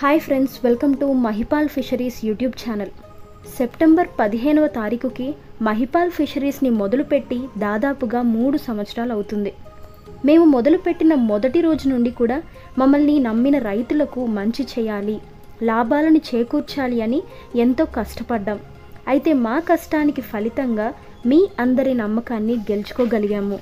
hi friends welcome to Mahipal fisheries YouTube channel September పదిహేనవ తారీఖుకి మహిపాల్ ఫిషరీస్ని మొదలుపెట్టి దాదాపుగా మూడు సంవత్సరాలు అవుతుంది మేము మొదలుపెట్టిన మొదటి రోజు నుండి కూడా మమ్మల్ని నమ్మిన రైతులకు మంచి చేయాలి లాభాలను చేకూర్చాలి అని ఎంతో కష్టపడ్డాం అయితే మా కష్టానికి ఫలితంగా మీ అందరి నమ్మకాన్ని గెలుచుకోగలిగాము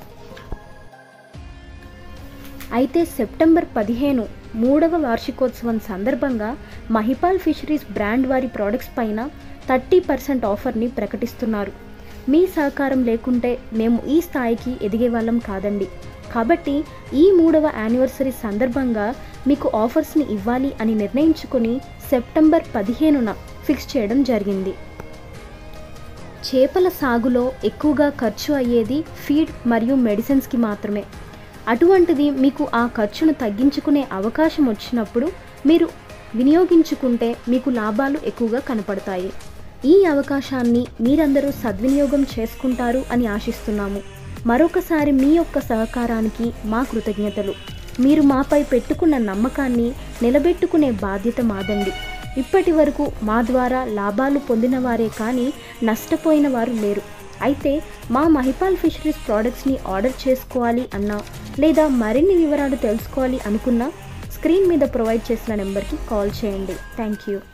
అయితే సెప్టెంబర్ పదిహేను మూడవ వార్షికోత్సవం సందర్భంగా మహిపాల్ ఫిషరీస్ బ్రాండ్ వారి ప్రోడక్ట్స్ పైన థర్టీ పర్సెంట్ ఆఫర్ని ప్రకటిస్తున్నారు మీ సహకారం లేకుంటే మేము ఈ స్థాయికి ఎదిగే వాళ్ళం కాదండి కాబట్టి ఈ మూడవ యానివర్సరీ సందర్భంగా మీకు ఆఫర్స్ని ఇవ్వాలి అని నిర్ణయించుకొని సెప్టెంబర్ పదిహేనున ఫిక్స్ చేయడం జరిగింది చేపల సాగులో ఎక్కువగా ఖర్చు అయ్యేది ఫీడ్ మరియు మెడిసిన్స్కి మాత్రమే అటువంటిది మీకు ఆ ఖర్చును తగ్గించుకునే అవకాశం వచ్చినప్పుడు మీరు వినియోగించుకుంటే మీకు లాభాలు ఎక్కువగా కనపడతాయి ఈ అవకాశాన్ని మీరందరూ సద్వినియోగం చేసుకుంటారు అని ఆశిస్తున్నాము మరొకసారి మీ యొక్క సహకారానికి మా కృతజ్ఞతలు మీరు మాపై పెట్టుకున్న నమ్మకాన్ని నిలబెట్టుకునే బాధ్యత మాదండి ఇప్పటి వరకు మా ద్వారా లాభాలు పొందిన వారే కానీ నష్టపోయిన వారు లేరు అయితే మా మహిపాల్ ఫిషరీస్ ప్రోడక్ట్స్ని ఆర్డర్ చేసుకోవాలి అన్నా లేదా మరిన్ని వివరాలు తెలుసుకోవాలి అనుకున్నా స్క్రీన్ మీద ప్రొవైడ్ చేసిన నెంబర్కి కాల్ చేయండి థ్యాంక్ యూ